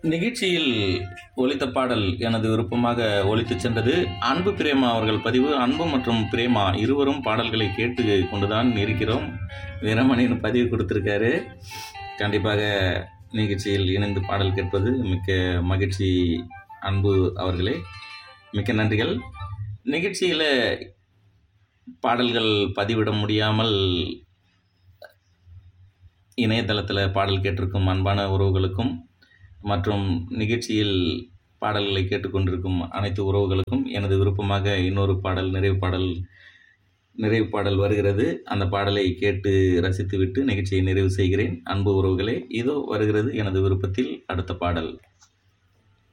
நிகழ்ச்சியில் ஒலித்த பாடல் எனது விருப்பமாக ஒலித்துச் சென்றது அன்பு பிரேமா அவர்கள் பதிவு அன்பு மற்றும் பிரேமா இருவரும் பாடல்களை கேட்டு கொண்டுதான் இருக்கிறோம் வீரமணின்னு பதிவு கொடுத்துருக்காரு கண்டிப்பாக நிகழ்ச்சியில் இணைந்து பாடல் கேட்பது மிக்க மகிழ்ச்சி அன்பு அவர்களே மிக்க நன்றிகள் நிகழ்ச்சியில் பாடல்கள் பதிவிட முடியாமல் இணையதளத்தில் பாடல் கேட்டிருக்கும் அன்பான உறவுகளுக்கும் மற்றும் நிகழ்ச்சியில் பாடல்களை கேட்டுக்கொண்டிருக்கும் அனைத்து உறவுகளுக்கும் எனது விருப்பமாக இன்னொரு பாடல் நிறைவு பாடல் நிறைவு பாடல் வருகிறது அந்த பாடலை கேட்டு ரசித்துவிட்டு நிகழ்ச்சியை நிறைவு செய்கிறேன் அன்பு உறவுகளே இதோ வருகிறது எனது விருப்பத்தில் அடுத்த பாடல்